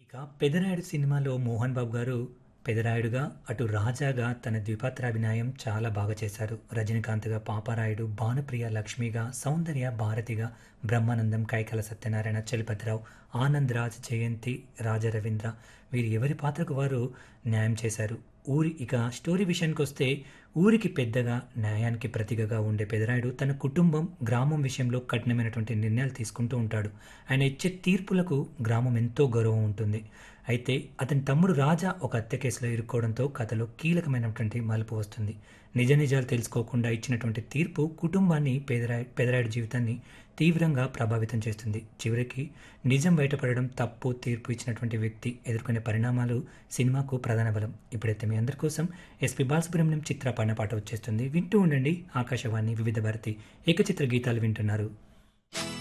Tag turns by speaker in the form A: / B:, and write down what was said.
A: ఇక పెదరాయుడు సినిమాలో మోహన్ బాబు గారు పెదరాయుడుగా అటు రాజాగా తన ద్విపాత్రాభినయం చాలా బాగా చేశారు రజనీకాంత్గా పాపారాయుడు భానుప్రియ లక్ష్మిగా సౌందర్య భారతిగా బ్రహ్మానందం కైకల సత్యనారాయణ చలపతిరావు ఆనంద్ రాజ్ జయంతి రాజరవీంద్ర వీరు ఎవరి పాత్రకు వారు న్యాయం చేశారు ఊరి ఇక స్టోరీ విషయానికి వస్తే ఊరికి పెద్దగా న్యాయానికి ప్రతిగగా ఉండే పెదరాయుడు తన కుటుంబం గ్రామం విషయంలో కఠినమైనటువంటి నిర్ణయాలు తీసుకుంటూ ఉంటాడు ఆయన ఇచ్చే తీర్పులకు గ్రామం ఎంతో గౌరవం ఉంటుంది అయితే అతని తమ్ముడు రాజా ఒక హత్య కేసులో ఇరుక్కోవడంతో కథలో కీలకమైనటువంటి మలుపు వస్తుంది నిజ నిజాలు తెలుసుకోకుండా ఇచ్చినటువంటి తీర్పు కుటుంబాన్ని పేదరాయు పెదరాయుడు జీవితాన్ని తీవ్రంగా ప్రభావితం చేస్తుంది చివరికి నిజం బయటపడడం తప్పు తీర్పు ఇచ్చినటువంటి వ్యక్తి ఎదుర్కొనే పరిణామాలు సినిమాకు ప్రధాన బలం ఇప్పుడైతే మీ అందరి కోసం ఎస్పి బాలసుబ్రహ్మణ్యం చిత్ర పాడిన పాట వచ్చేస్తుంది వింటూ ఉండండి ఆకాశవాణి వివిధ భారతి ఏకచిత్ర గీతాలు వింటున్నారు